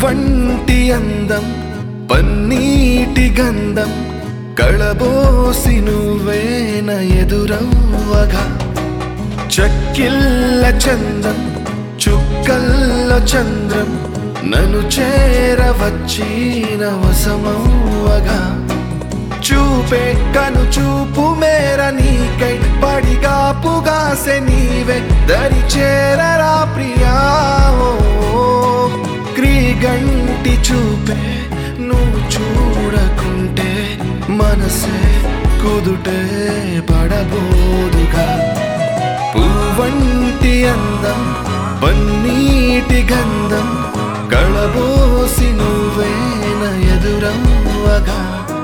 పువ్వంటి అందం పన్నీటి గంధం కళబోసి నువ్వేన ఎదురవ్వగా చక్కిల్ల చందం చుక్కల్ల చంద్రం నన్ను చేరవచ్చిన వసమవ్వగా చూపే కను చూపు మేర నీకై పడిగా పుగాసె నీవే దరి చేరరా ప్రియా ఓ, క్రీగంటి చూపే నువ్వు చూడకుంటే మనసే కుదుటే పడబోదుగా పువ్వంటి అందం పన్నీటి గంధం కళబోసి నువ్వేన ఎదురవ్వగా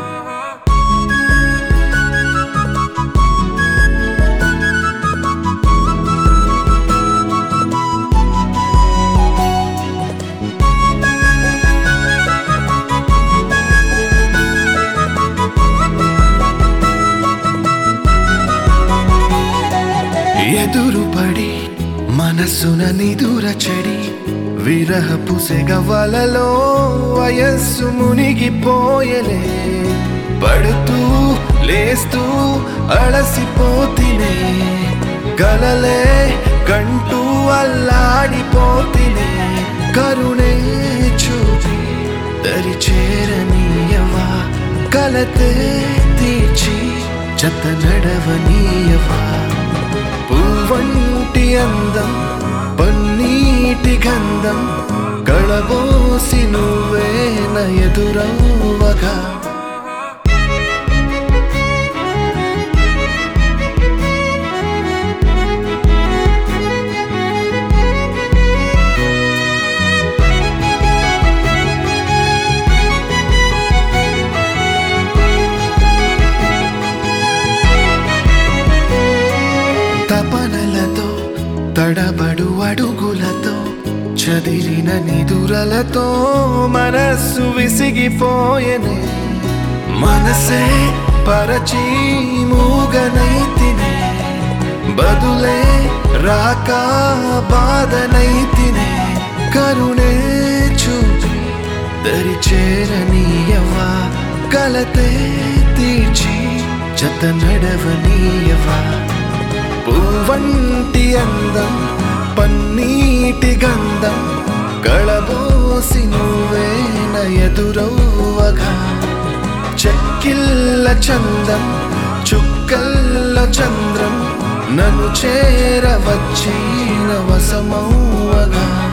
ఎదురుపడి మనసున నిదుర చెడి విరహపు సెగవలలో వయస్సు మునిగిపోయలే పడుతూ లేస్తూ అలసిపోతినే కలలే కంటూ అల్లాడిపోతినే కరుణే చూపి దరి చేరనీయవా కలతే తీర్చి జత నడవనీయవా పువ్వంటి అందం పన్నీటి గంధం కళబోసి నువ్వేన ఎదురవ్వగా తపనలతో తడబడు అడుగులతో చదిరిన నిదురలతో మనస్సు విసిగిపోయెనే మనసే పరచి మూగనైతినే బదులే రాక బాధనైతినే కరుణే చూపి దరి చేరనీయవా కలతే తీర్చి జత నడవనీయవా పువ్వంటి అందం పన్నీటి గంధం కళబోసి నువ్వేన ఎదురవ్వగా చెక్కిల్ల చందం చుక్కల్ల చంద్రం నన్ను చేరవచ్చిన వసమవ్వగా